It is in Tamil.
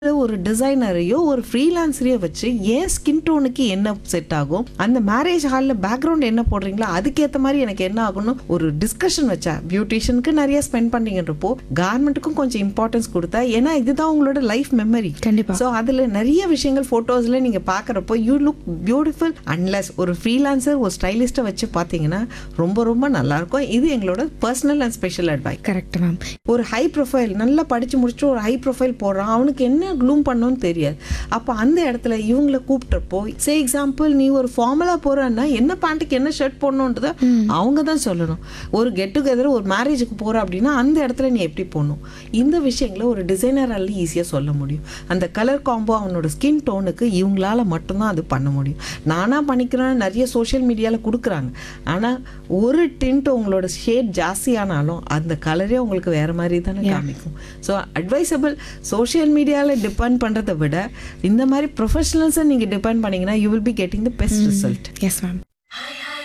ஒரு டிசைனரையோ ஒரு ஃப்ரீலான்சரையோ வச்சு ஏன் ஸ்கின் டோனுக்கு என்ன செட் ஆகும் அந்த மேரேஜ் ஹாலில் பேக்ரவுண்ட் என்ன போடுறீங்களோ அதுக்கேற்ற மாதிரி எனக்கு என்ன ஆகும்னு ஒரு டிஸ்கஷன் வச்சா பியூட்டிஷியனுக்கு நிறைய ஸ்பெண்ட் பண்ணீங்கன்றப்போ கார்மெண்ட்டுக்கும் கொஞ்சம் இம்பார்ட்டன்ஸ் கொடுத்தா ஏன்னா இதுதான் உங்களோட லைஃப் மெமரி கண்டிப்பா ஸோ அதில் நிறைய விஷயங்கள் ஃபோட்டோஸில் நீங்கள் பார்க்குறப்போ யூ லுக் பியூட்டிஃபுல் அன்லெஸ் ஒரு ஃப்ரீலான்சர் ஒரு ஸ்டைலிஸ்ட்டை வச்சு பார்த்தீங்கன்னா ரொம்ப ரொம்ப நல்லாயிருக்கும் இது எங்களோட personal and special advice correct ma'am ஒரு ஹை ப்ரொஃபைல் நல்லா படித்து முடிச்சுட்டு ஒரு ஹை ப்ரொஃபைல் போடுறான் அவனுக்கு என்ன க்ளூம் பண்ணணும்னு தெரியாது அப்போ அந்த இடத்துல இவங்கள கூப்பிட்டப்போ சே எக்ஸாம்பிள் நீ ஒரு ஃபார்மலாக போகிறன்னா என்ன பேண்ட்டுக்கு என்ன ஷர்ட் போடணுன்றத அவங்க தான் சொல்லணும் ஒரு கெட் டுகெதர் ஒரு மேரேஜுக்கு போகிற அப்படின்னா அந்த இடத்துல நீ எப்படி போகணும் இந்த விஷயங்களை ஒரு டிசைனரால ஈஸியாக சொல்ல முடியும் அந்த கலர் காம்போ அவனோட ஸ்கின் டோனுக்கு இவங்களால மட்டும்தான் அது பண்ண முடியும் நானாக பண்ணிக்கிறேன் நிறைய சோஷியல் மீடியாவில் கொடுக்குறாங்க ஆனால் ஒரு டிண்ட் உங்களோட ஷேட் ஜாஸ்தியானாலும் அந்த கலரே உங்களுக்கு வேற மாதிரி தானே காமிக்கும் ஸோ அட்வைசபிள் சோஷியல் மீடியாவில் டிபெண்ட் பண்ணுறதை விட இந்த மாதிரி ப்ரொஃபஷனல்ஸை நீங்கள் டிபெண்ட் பண்ணீங்கன்னா you will be getting the best result yes ma'am